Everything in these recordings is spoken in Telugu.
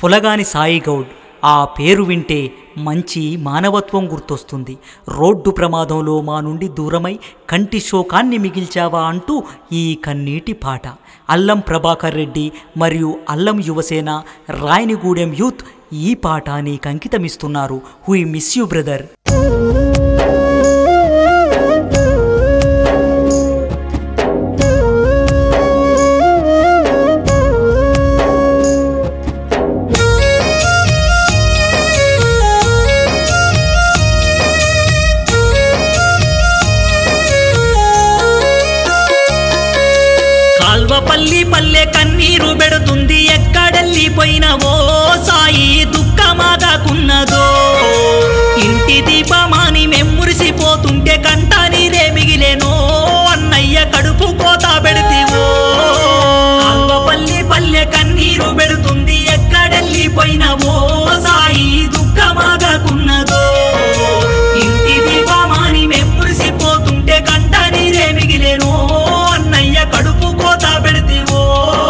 పులగాని సాయి గౌడ్ ఆ పేరు వింటే మంచి మానవత్వం గుర్తొస్తుంది రోడ్డు ప్రమాదంలో మా నుండి దూరమై కంటి శోకాన్ని మిగిల్చావా అంటూ ఈ కన్నీటి పాట అల్లం ప్రభాకర్ రెడ్డి మరియు అల్లం యువసేన రాయనిగూడెం యూత్ ఈ పాట నీకు అంకితమిస్తున్నారు హుయి మిస్ యూ బ్రదర్ కాల్వపల్లి పల్లె కన్నీరు పెడుతుంది ఎక్కడెళ్ళిపోయినవో సాయి దుఃఖమాగాకున్నదో ఇంటి దీపమాని మెమ్మురిసిపోతుంటే కంట నీరే మిగిలేనో అన్నయ్య కడుపు కోత పెడితివో కాల్వపల్లి పల్లె కన్నీరు పెడుతుంది ఎక్కడెళ్ళిపోయినవో సాయి దుఃఖమాగాకున్నదో ఇంటి దీపమాని మెమ్మురిసిపోతుంటే కంట నీరే మిగిలేనో అన్నయ్య కడుపు కోత పెడితివో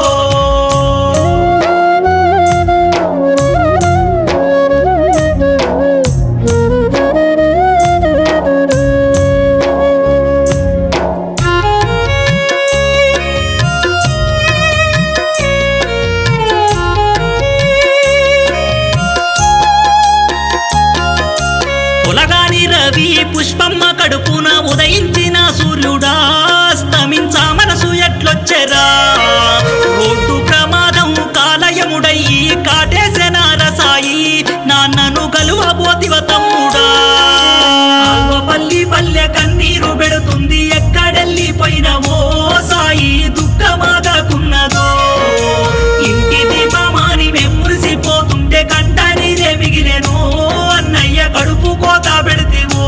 పొలగాని రవి పుష్పమ్మ కడుపున ఉదయించిన సూర్యుడా అస్తమించా మనసు ఎట్లొచ్చెరా రోడ్డు ప్రమాదం కాలయముడయ్యి కాటేసిన రసాయి నాన్నను కలువబోతివ తమ్ముడా పల్లి పల్లె కన్నీరు పెడుతుంది ఎక్కడెళ్ళిపోయినవో సాయి దుఃఖమాగాకున్నదో ఇంటి దీపమాని మెమ్మురిసిపోతుంటే కంట నీరే మిగిలేనో అన్నయ్య కడుపు కోత పెడితివో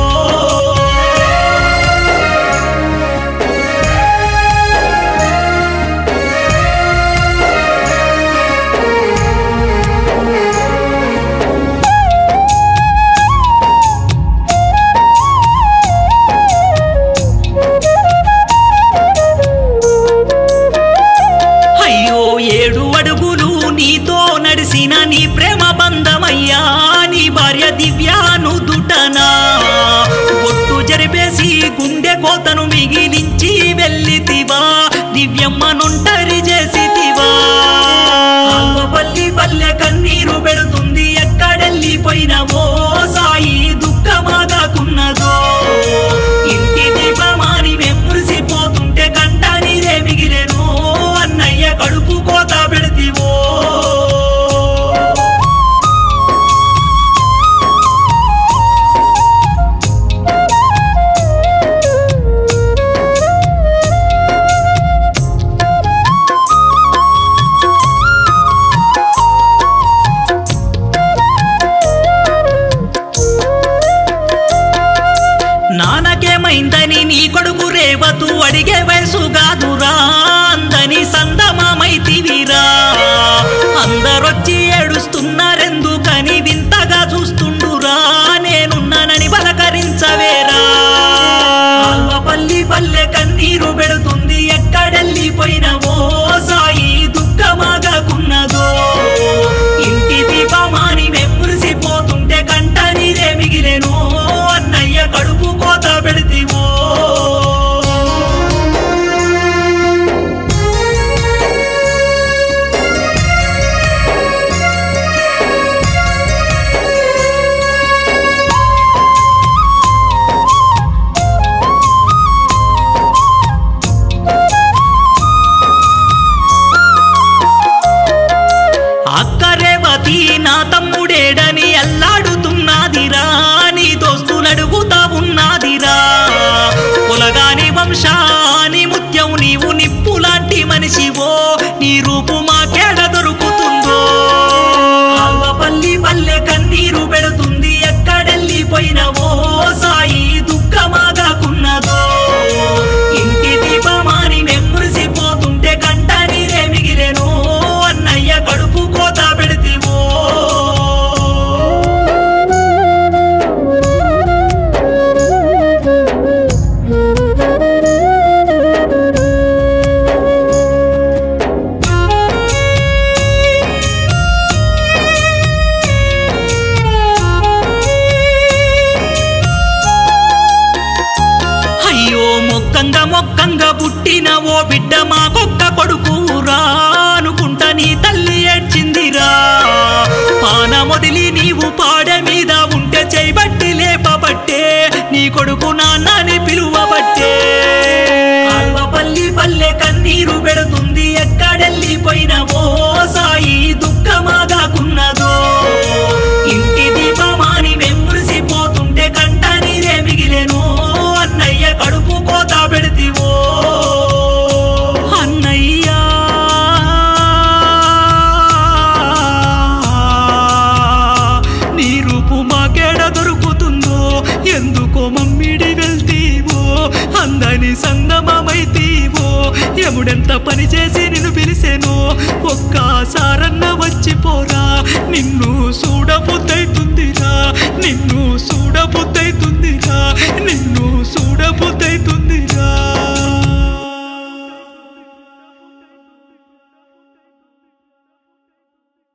అయ్యో ఏడు అడుగులు నీతో నడిసిన నీ ప్రేమ బంధమయ్యా నీ భార్య దివ్యాను దుటనా ఒట్టు జరిపేసి గుండె కోతను మిగిలించి వెళ్ళితివా దివ్యమ్మ నొంటరి చేసితివా పల్లి పల్లె కన్నీరు పెడుతుంది ఎక్కడెళ్ళిపోయినవో సాయి దుఃఖమాగాకున్నదో ఇంటి దీపమాని మెమ్మురిసిపోతుంటే కంట నీరే మిగిలేను అన్నయ్య కడుపు కోత పెడితివో నాన్నకేమైందని నీ కొడుకు రేవతు అడిగే వయసు కాదురా అందని సందమామైతివిరా అందరొచ్చి ఏడుస్తున్నారెందుకని వింతగా చూస్తుండురా నేనున్నానని బలకరించవేరా పల్లి పల్లె కన్నీరు పెడుతుంది ఎక్కడెళ్ళిపోయినవో సాయి దుఃఖమాగాకున్నదో ఇంటి దీపమాని మెమ్మురిసిపోతుంటే కంట నీరే మిగిలేను అన్నయ్య కడుపు కోత పెడితివో అక్కరేవతి నా తమ్ముడేడని అల్లాడుతున్నదిరా నీ దోస్తులడుగుతా ఉన్నదిరా కులగాని వంశాని ముత్యం నీవు నిప్పులాంటి మనిషివో నీ రూపు మాకేడ దొరుకుతుందో పల్లి పల్లె కన్నీరు పెడుతుంది ఎక్కడెళ్ళిపోయినవో సాయి దుఃఖమాగాకున్నదో ఇంటి దీపమాని మెమ్మురిసిపోతుంటే కంట నీరే మిగిలేను అన్నయ్య కడుపు కోత పెడితివో కొడుకు నాన్నని పిలువబట్టే ఆల్వపల్లి పల్లె కన్నీరు పెడుతుంది ఎక్కడెళ్ళిపోయిన ఓ సాయి దుఃఖమాగాకున్నదో ఇంటి దీపమాని వెంబురిసిపోతుంటే కంట నీరే మిగిలేను అన్నయ్య కడుపు కోత పెడితివో అన్నయ్యా నీ రూపు మాకేడ దొరుకుతుందో ఎందుకో మమ్మిడి వెళ్తీవో అందని సంగమమైతీవో ఎముడెంత పని చేసి నిన్ను పిలిసేనో ఒక్కసారన్న వచ్చిపోరా నిన్ను చూడబుద్దైతుందిరా నిన్ను చూడబుద్దైతుందిరా నిన్ను